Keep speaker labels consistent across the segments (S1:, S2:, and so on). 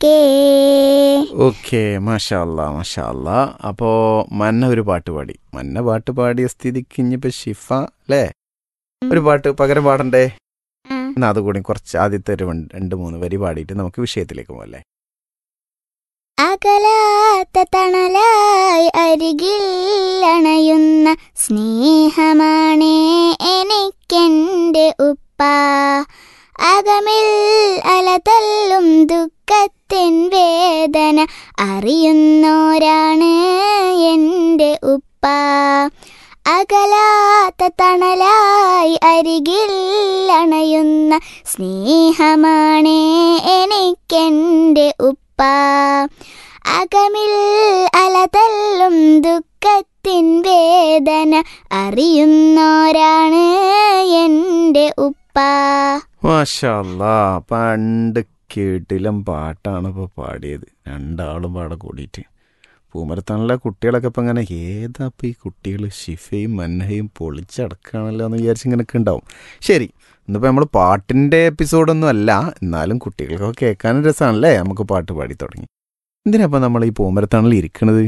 S1: Okay
S2: okay മാഷാ അല്ലാ മാഷാ അല്ലാ അപ്പോൾ മന്ന ഒരു പാട്ട് പാടി മന്ന പാട്ട് പാടിയ സ്ഥിതിക്ക് ഇനിയിപ്പോൾ ഷിഫ അല്ലേ ഒരു പാട്ട് പകരം പാടണ്ടേ
S1: ആ.
S2: എന്നാൽ അതുകൂടി കുറച്ച് ആദ്യത്തെ ഒരു വൺ- രണ്ട് മൂന്ന് വരി പാടിയിട്ട് നമുക്ക് വിഷയത്തിലേക്ക് പോകാം അല്ലേ
S1: അകലാത്ത തണലായി അരികിൽ അണയുന്ന സ്നേഹമാണേ എനിക്കെന്റെ ഉപ്പ അകമിൽ അലതല്ലും ദുഃഖത്തിൻ വേദന അറിയുന്നോരാണ് എൻ്റെ ഉപ്പ അകലാത്ത തണലായി അരികിൽ അണയുന്ന സ്നേഹമാണേ എനിക്കെന്റെ ഉപ്പ അകമിൽ അലതല്ലും ദുഃഖത്തിൻ വേദന അറിയുന്നോരാണ് എൻ്റെ ഉപ്പ
S2: മാഷാ അല്ലാ പണ്ട് കേട്ടിലും പാട്ടാണ് ഇപ്പോൾ പാടിയത് രണ്ടാളും പാടെ കൂടിയിട്ട് പൂമരത്താണല്ലോ കുട്ടികളൊക്കെ ഇപ്പം ഇങ്ങനെ ഏതാ ഇപ്പം ഈ കുട്ടികൾ ഷിഫയും മന്നഹയും പൊളിച്ചടക്കുകയാണല്ലോ എന്ന് വിചാരിച്ച് ഇങ്ങനെയൊക്കെ ഉണ്ടാവും ശരി ഇന്നിപ്പോൾ നമ്മൾ പാട്ടിൻ്റെ എപ്പിസോഡൊന്നും അല്ല എന്നാലും കുട്ടികൾക്കൊക്കെ കേൾക്കാനും രസമാണല്ലേ നമുക്ക് പാട്ട് പാടി തുടങ്ങി എന്തിനാപ്പം നമ്മൾ ഈ പൂമരത്താണിൽ ഇരിക്കണത്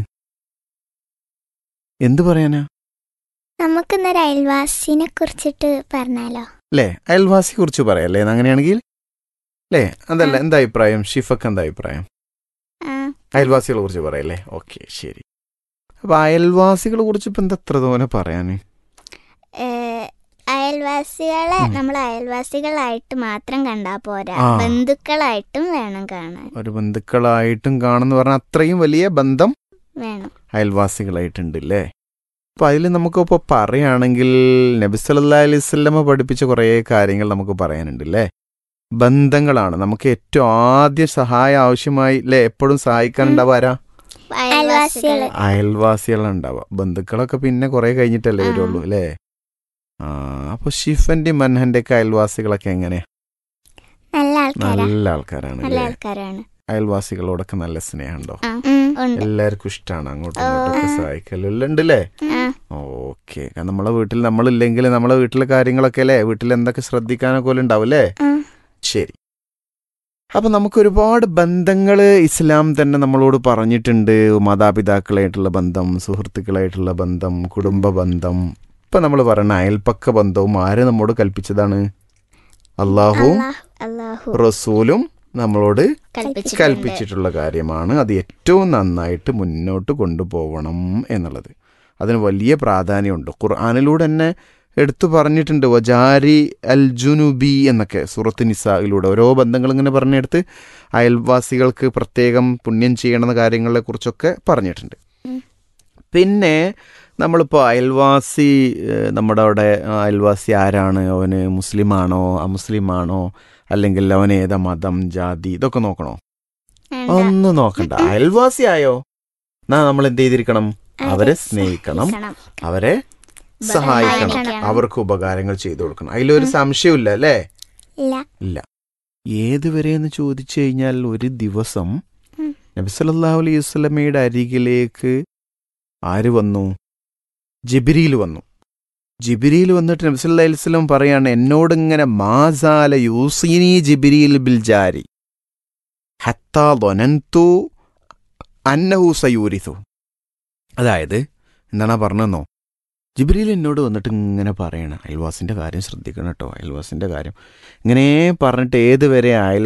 S2: എന്ത് പറയാനാ
S1: നമുക്കിന്നൊരു അയൽവാസിനെ കുറിച്ചിട്ട് പറഞ്ഞാലോ
S2: അല്ലേ അയൽവാസിയെ കുറിച്ച് പറയാല്ലേ അങ്ങനെയാണെങ്കിൽ അല്ലേ അതല്ല എന്താ അഭിപ്രായം ഷിഫക്ക് എന്താ അഭിപ്രായം
S1: ആ
S2: അയൽവാസികളെ കുറിച്ച് പറയല്ലേ ഓക്കെ ശരി അപ്പൊ അയൽവാസികളെ കുറിച്ച് ഇപ്പൊ എന്താ എത്ര തോനെ പറയാന്
S1: ഏഹ്, അയൽവാസികളെ
S2: ഉം.
S1: നമ്മൾ അയൽവാസികളായിട്ട് മാത്രം കണ്ടാ പോരാ
S2: ആ.
S1: ബന്ധുക്കളായിട്ടും വേണം കാണാൻ
S2: ഒരു ബന്ധുക്കളായിട്ടും കാണുന്ന പറഞ്ഞാൽ അത്രയും വലിയ ബന്ധം
S1: വേണം
S2: അയൽവാസികളായിട്ടുണ്ട് അല്ലേ അപ്പൊ അതിൽ നമുക്കിപ്പോൾ പറയുകയാണെങ്കിൽ നബി സല്ലാ അലൈഹി സ്വല്ലമ പഠിപ്പിച്ച കുറേ കാര്യങ്ങൾ നമുക്ക് പറയാനുണ്ട് അല്ലേ ബന്ധങ്ങളാണ് നമുക്ക് ഏറ്റവും ആദ്യ സഹായം ആവശ്യമായി അല്ലേ എപ്പോഴും സഹായിക്കാനുണ്ടാവുക ആരാ
S1: അയൽവാസികള്
S2: അയൽവാസികളാണ് ഉണ്ടാവുക ബന്ധുക്കളൊക്കെ പിന്നെ കുറെ കഴിഞ്ഞിട്ടല്ലേ
S1: ആ.
S2: വരുള്ളൂ അല്ലേ ആ അപ്പൊ ഷിഫന്റെ മൻഹന്റെ ഒക്കെ അയൽവാസികളൊക്കെ എങ്ങനെ
S1: നല്ല ആൾക്കാരാ
S2: നല്ല ആൾക്കാരാണ്
S1: നല്ല
S2: അല്ലേ
S1: ആൾക്കാരാണ്
S2: അയൽവാസികളോടൊക്കെ നല്ല സ്നേഹമുണ്ടോ
S1: ആ, ഉണ്ട്
S2: എല്ലാവർക്കും ഇഷ്ടമാണ് അങ്ങോട്ടും
S1: ഓ.
S2: ഇങ്ങോട്ടൊക്കെ സഹായിക്കലെല്ലാം ഉണ്ട് അല്ലേ
S1: ആ,
S2: ഓക്കെ കാരണം നമ്മളെ വീട്ടിൽ നമ്മളില്ലെങ്കിൽ നമ്മളെ വീട്ടിലെ കാര്യങ്ങളൊക്കെ അല്ലേ വീട്ടിൽ എന്തൊക്കെ ശ്രദ്ധിക്കാനൊക്കെ പോലെ ഉണ്ടാവും അല്ലേ
S1: ആ.
S2: ശരി അപ്പൊ നമുക്ക് ഒരുപാട് ബന്ധങ്ങൾ ഇസ്ലാം തന്നെ നമ്മളോട് പറഞ്ഞിട്ടുണ്ട് മാതാപിതാക്കളായിട്ടുള്ള ബന്ധം സുഹൃത്തുക്കളായിട്ടുള്ള ബന്ധം കുടുംബ ബന്ധം ഇപ്പൊ നമ്മൾ പറയുന്ന അയൽപ്പക്ക ബന്ധവും ആര് നമ്മോട് കൽപ്പിച്ചതാണ് അള്ളാഹു
S1: അല്ലാഹ്- അല്ലാഹു
S2: റസൂലും നമ്മളോട്
S1: കൽപ്പിച്ചിട്ടുണ്ട്
S2: കൽപ്പിച്ചിട്ടുള്ള കാര്യമാണ് അത് ഏറ്റവും നന്നായിട്ട് മുന്നോട്ട് കൊണ്ടുപോകണം എന്നുള്ളത് അതിന് വലിയ പ്രാധാന്യമുണ്ട് ഖുർആാനിലൂടെ തന്നെ എടുത്തു പറഞ്ഞിട്ടുണ്ട് വജാരി അൽ ജുനുബി എന്നൊക്കെ സൂറത്ത് നിസായിലൂടെ ഓരോ ബന്ധങ്ങൾ ഇങ്ങനെ പറഞ്ഞെടുത്ത് അയൽവാസികൾക്ക് പ്രത്യേകം പുണ്യം ചെയ്യണമെന്ന കാര്യങ്ങളെ കുറിച്ചൊക്കെ പറഞ്ഞിട്ടുണ്ട്
S1: ഉം.
S2: പിന്നെ നമ്മളിപ്പോൾ അയൽവാസി ഏഹ്, നമ്മുടെ അവിടെ ആ, അയൽവാസി ആരാണ് അവന് മുസ്ലിമാണോ അമുസ്ലിമാണോ അല്ലെങ്കിൽ അവൻ ഏതാ മതം ജാതി ഇതൊക്കെ നോക്കണോ
S1: വേണ്ട.
S2: ഒന്നും നോക്കണ്ട അയൽവാസി ആയോ എന്നാ നമ്മൾ എന്ത് ചെയ്തിരിക്കണം അവരെ സ്നേഹിക്കണം
S1: സഹായിക്കണം.
S2: അവരെ സഹായിക്കണം
S1: സഹായിക്കണം.
S2: അവർക്ക് ഉപകാരങ്ങൾ ചെയ്തു കൊടുക്കണം അതിലൊരു സംശയമില്ല അല്ലേ
S1: ഇല്ല
S2: ഇല്ല ഏതുവരെ എന്ന് ചോദിച്ചു കഴിഞ്ഞാൽ ഒരു ദിവസം
S1: ഉം.
S2: നബിസല്ലാഹു അലൈഹി വസ്ലമയുടെ അരികിലേക്ക് ആര് വന്നു ജിബിരിയിൽ വന്നു ജിബിരിയിൽ വന്നിട്ട് നബിസല്ലാ അലൈഹി വസ്ലം പറയാണ് എന്നോട് ഇങ്ങനെ മാസാല യൂസീനി ജിബിരിയിൽ ബിൽ ജാരി ഹത്താ ധനന്തു അന്നഹു സയൂരിഥു അതായത് എന്താണ് പറഞ്ഞെന്നോ ജിബ്രീൽ എന്നോട് വന്നിട്ട് ഇങ്ങനെ പറയണം അയൽവാസിൻ്റെ കാര്യം ശ്രദ്ധിക്കണം കേട്ടോ അയൽവാസിൻ്റെ കാര്യം ഇങ്ങനെ പറഞ്ഞിട്ട് ഏതുവരെ അയൽ